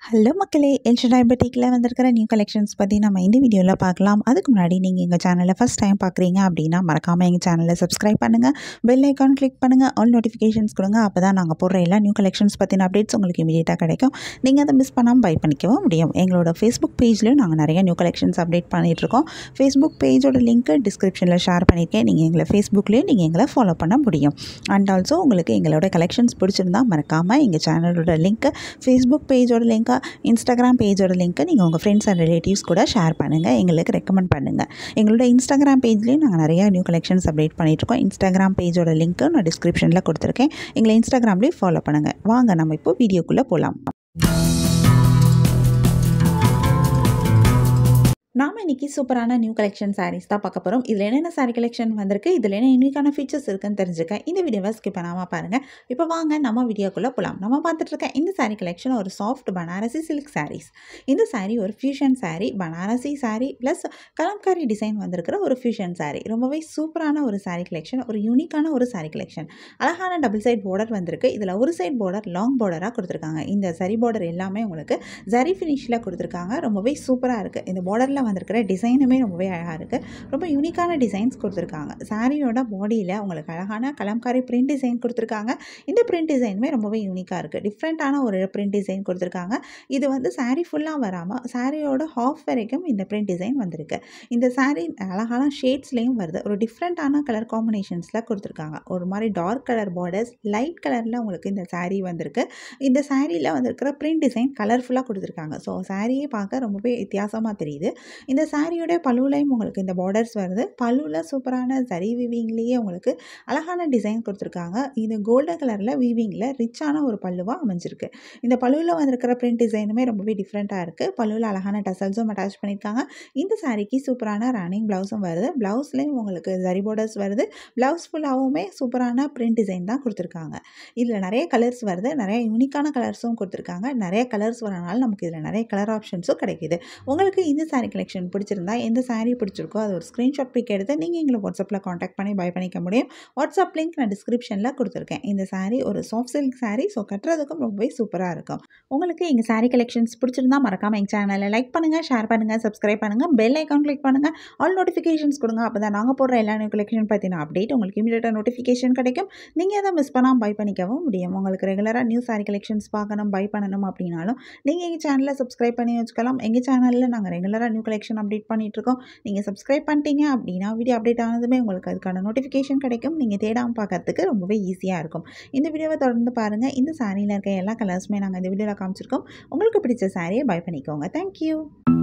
hello மக்களே El Shaddai பட்டிக்கில் வந்திருக்கிற new collections பற்றி நம்ம இந்த வீடியோவில் பார்க்கலாம் அதுக்கு முன்னாடி நீங்கள் எங்கள் சேனலை ஃபஸ்ட் டைம் பார்க்குறீங்க அப்படின்னா மறக்காமல் எங்கள் சேனலை சப்ஸ்கிரைப் பண்ணுங்கள் பெல் ஐக்கான் கிளிக் பண்ணுங்கள் ஆல் நோட்டிஃபிகேஷன்ஸ் கொடுங்க அப்போ தான் நாங்கள் போடுற எல்லா நியூ கலெக்ஷன்ஸ் பற்றின அப்டேட்ஸ் உங்களுக்கு இமீடியட்டாக கிடைக்கும் நீங்கள் அதை மிஸ் பண்ணாமல் பை பண்ணிக்கவும் முடியும் எங்களோட ஃபேஸ்புக் பேஜ்லையும் நாங்கள் நிறைய நியூ கலெக்ஷன்ஸ் அப்டேட் பண்ணிகிட்ருக்கோம் ஃபேஸ்புக் பேஜோட லிங்க்கு டிஸ்கிரிப்ஷனில் ஷேர் பண்ணியிருக்கேன் நீங்கள் எங்களை ஃபேஸ்புக்லேயும் நீங்கள் எங்களை ஃபாலோ பண்ண முடியும் அண்ட் ஆல்சோ உங்களுக்கு எங்களோட கலெக்ஷன்ஸ் பிடிச்சிருந்தா மறக்காமல் எங்கள் சேனலோட லிங்க்கு ஃபேஸ்புக் பேஜோட லிங்க்கை இன்ஸ்டாகிராம் பேஜோட லிங்க்கை நீங்கள் உங்கள் ஃப்ரெண்ட்ஸ் அண்ட் ரிலேட்டிவ்ஸ் கூட ஷேர் பண்ணுங்கள் எங்களுக்கு ரெக்கமெண்ட் பண்ணுங்கள் எங்களோட இன்ஸ்டாகிராம் பேஜ்லேயும் நாங்கள் நிறைய நியூ கலெக்ஷன்ஸ் அப்டேட் பண்ணிகிட்ருக்கோம் இன்ஸ்டாகிராம் பேஜோட லிங்க்கு நான் டிஸ்கிரிப்ஷனில் கொடுத்துருக்கேன் எங்களை இன்ஸ்டாகிராம்லேயும் ஃபாலோ பண்ணுங்கள் வாங்க நம்ம இப்போ வீடியோக்குள்ளே போகலாம் நாம் இன்றைக்கி சூப்பரான நியூ கலெக்ஷன் சாரீஸ் தான் பார்க்க போகிறோம் இதில் என்னென்ன சாரீ கலெக்ஷன் வந்திருக்கு இதில் என்ன யூனிக்கான ஃபீச்சர்ஸ் இருக்குன்னு தெரிஞ்சுக்க இந்த வீடியோவை ஸ்கிப் பண்ணாமல் பாருங்கள் இப்போ வாங்க நம்ம வீடியோக்குள்ளே போகலாம் நம்ம பார்த்துட்டு இருக்க இந்த சாரீ கலெக்ஷன் ஒரு சாஃப்ட் பனாரசி சில்க் சாரீஸ் இந்த சாரீ ஒரு fusion sari Banarasi sari plus Kalamkari design வந்திருக்கிற ஒரு ஃபியூஷன் சாரீ ரொம்பவே சூப்பரான ஒரு சாரீ கலெக்ஷன் ஒரு யூனிக்கான ஒரு சாரீ கலெக்ஷன் அழகான டபுள் சைட் பார்டர் வந்திருக்கு இதில் ஒரு சைட் பார்டர் லாங் பார்டராக கொடுத்துருக்காங்க இந்த சரி பார்டர் எல்லாமே உங்களுக்கு ஜரி ஃபினிஷில் கொடுத்துருக்காங்க ரொம்பவே சூப்பராக இருக்குது இந்த பார்டரில் வந்திருக்கிற டிசைனுமே ரொம்பவே அழகாக இருக்குது ரொம்ப யூனிக்கான டிசைன்ஸ் கொடுத்துருக்காங்க சாரியோட பாடியில் உங்களுக்கு அழகான கலம்காரி பிரிண்ட் டிசைன் கொடுத்துருக்காங்க இந்த பிரிண்ட் டிசைனுமே ரொம்பவே யூனிக்காக இருக்குது டிஃப்ரெண்ட்டான ஒரு பிரிண்ட் டிசைன் கொடுத்துருக்காங்க இது வந்து சாரீ ஃபுல்லாக வராமல் சாரியோட ஹாஃப் வரைக்கும் இந்த பிரிண்ட் டிசைன் வந்திருக்கு இந்த சாரீ அழகான ஷேட்ஸ்லேயும் வருது ஒரு டிஃப்ரெண்ட்டான கலர் காம்பினேஷன்ஸில் கொடுத்துருக்காங்க ஒரு மாதிரி டார்க் கலர் பார்டர்ஸ் லைட் கலரில் உங்களுக்கு இந்த சாரீ வந்திருக்கு இந்த சாரியில் வந்திருக்கிற பிரிண்ட் டிசைன் கலர்ஃபுல்லாக கொடுத்துருக்காங்க ஸோ சாரியே பார்க்க ரொம்பவே வித்தியாசமாக தெரியுது இந்த சாரியோட பல்லுலையும் உங்களுக்கு இந்த பார்டர்ஸ் வருது பல்லுவில் சூப்பரான சரி வீவிங்லேயே உங்களுக்கு அழகான டிசைன் கொடுத்துருக்காங்க இது கோல்டன் கலரில் வீவிங்கில் ரிச்சான ஒரு பல்லுவாக அமைஞ்சிருக்கு இந்த பல்லுவில் வந்திருக்கிற பிரிண்ட் டிசைனுமே ரொம்பவே டிஃப்ரெண்ட்டாக இருக்குது பல்லுவில் அழகான டசல்ஸும் அட்டாச் பண்ணியிருக்காங்க இந்த சாரிக்கு சூப்பரான ரன்னிங் ப்ளவுஸும் வருது ப்ளவுஸ்லேயும் உங்களுக்கு ஜரி பார்டர்ஸ் வருது ப்ளவுஸ் ஃபுல்லாகவுமே சூப்பரான பிரிண்ட் டிசைன் தான் கொடுத்துருக்காங்க இதில் நிறைய கலர்ஸ் வருது நிறைய யூனிக்கான கலர்ஸும் கொடுத்துருக்காங்க நிறைய கலர்ஸ் வரனால நமக்கு இதில் நிறைய கலர் ஆப்ஷன்ஸும் கிடைக்கிது உங்களுக்கு இந்த சாரீ கலெக்ஷன் பிடிச்சிருந்தா எந்த சாரீ பிடிச்சிருக்கோ அது ஒரு ஸ்க்ரீன்ஷாட் பிக் எடுத்து நீங்கள் எங்களை வாட்ஸ்அப்பில் காண்டாக்ட் பண்ணி பை பண்ணிக்க முடியும் வாட்ஸ்அப் லிங்க் நான் டிஸ்கிரிப்ஷனில் கொடுத்துருக்கேன் இந்த சாரீ ஒரு சாஃப்ட் சில்க் சாரீ ஸோ கட்டுறதுக்கும் ரொம்பவே சூப்பராக இருக்கும் உங்களுக்கு எங்கள் சாரீ கலெக்ஷன்ஸ் பிடிச்சிருந்தா மறக்காமல் எங்கள் சேனலை லைக் பண்ணுங்கள் ஷேர் பண்ணுங்கள் சப்ஸ்கிரைப் பண்ணுங்கள் பெல் ஐக்கான் கிளிக் பண்ணுங்கள் ஆல் நோட்டிஃபிகேஷன்ஸ் கொடுங்க அப்போ தான் நாங்கள் போடுற எல்லா நியூ கலெக்ஷன் பற்றின அப்டேட் உங்களுக்கு இமீடியட்டாக நோட்டிஃபிகேஷன் கிடைக்கும் நீங்கள் அதை மிஸ் பண்ணாமல் பை பண்ணிக்கவும் முடியும் உங்களுக்கு ரெகுலராக நியூ சாரீ கலெக்ஷன்ஸ் பார்க்கணும் பை பண்ணணும் அப்படின்னாலும் நீங்கள் எங்கள் சேனலை சப்ஸ்கிரைப் பண்ணி வச்சுக்கலாம் எங்கள் சேனலில் நாங்கள் ரெகுலராக நியூ கலெக்ஷன் அப்டேட் பண்ணிகிட்ருக்கோம் நீங்கள் சப்ஸ்கிரைப் பண்ணிட்டீங்க அப்படின்னா வீடியோ அப்டேட் ஆனதுமே உங்களுக்கு அதுக்கான நோட்டிஃபிகேஷன் கிடைக்கும் நீங்கள் தேடாமல் பார்க்கறதுக்கு ரொம்பவே ஈஸியாக இருக்கும் இந்த வீடியோவை தொடர்ந்து பாருங்கள் இந்த சாரியில் இருக்க எல்லா கலர்ஸுமே நாங்கள் இந்த வீடியோவில் காமிச்சிருக்கோம் உங்களுக்கு பிடிச்ச சாரியை பை பண்ணிக்கோங்க தேங்க்யூ